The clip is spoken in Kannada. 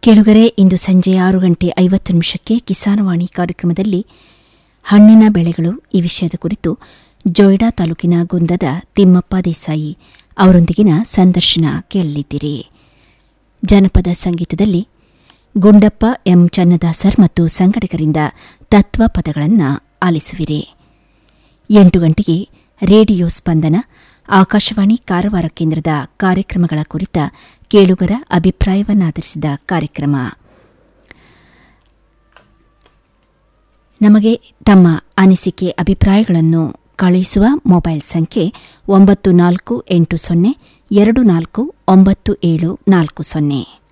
ಕೇಳುಗರೆ ಇಂದು ಸಂಜೆ ಆರು ಗಂಟೆ ಐವತ್ತು ನಿಮಿಷಕ್ಕೆ ಕಿಸಾನವಾಣಿ ಕಾರ್ಯಕ್ರಮದಲ್ಲಿ ಹಣ್ಣಿನ ಬೆಳೆಗಳು ಈ ವಿಷಯದ ಕುರಿತು ಜೊಯ್ಡಾ ತಾಲೂಕಿನ ಗುಂದದ ತಿಮ್ಮಪ್ಪ ದೇಸಾಯಿ ಅವರೊಂದಿಗಿನ ಸಂದರ್ಶನ ಕೇಳಲಿದ್ದೀರಿ ಜನಪದ ಸಂಗೀತದಲ್ಲಿ ಗುಂಡಪ್ಪ ಎಂ ಚನ್ನದಾಸರ್ ಮತ್ತು ಸಂಗಡಿಗರಿಂದ ತತ್ವ ಪದಗಳನ್ನು ಆಲಿಸುವಿರಿ ಎಂಟು ಗಂಟೆಗೆ ರೇಡಿಯೋ ಸ್ಪಂದನ ಆಕಾಶವಾಣಿ ಕಾರವಾರ ಕೇಂದ್ರದ ಕಾರ್ಯಕ್ರಮಗಳ ಕುರಿತ ಕೇಳುಗರ ಅಭಿಪ್ರಾಯವನ್ನಾಧರಿಸಿದ ಕಾರ್ಯಕ್ರಮ ನಮಗೆ ತಮ್ಮ ಅನಿಸಿಕೆ ಅಭಿಪ್ರಾಯಗಳನ್ನು ಕಳುಹಿಸುವ ಮೊಬೈಲ್ ಸಂಖ್ಯೆ ಒಂಬತ್ತು ನಾಲ್ಕು ಎಂಟು ಸೊನ್ನೆ ಎರಡು ನಾಲ್ಕು ಒಂಬತ್ತು ಏಳು ನಾಲ್ಕು ಸೊನ್ನೆ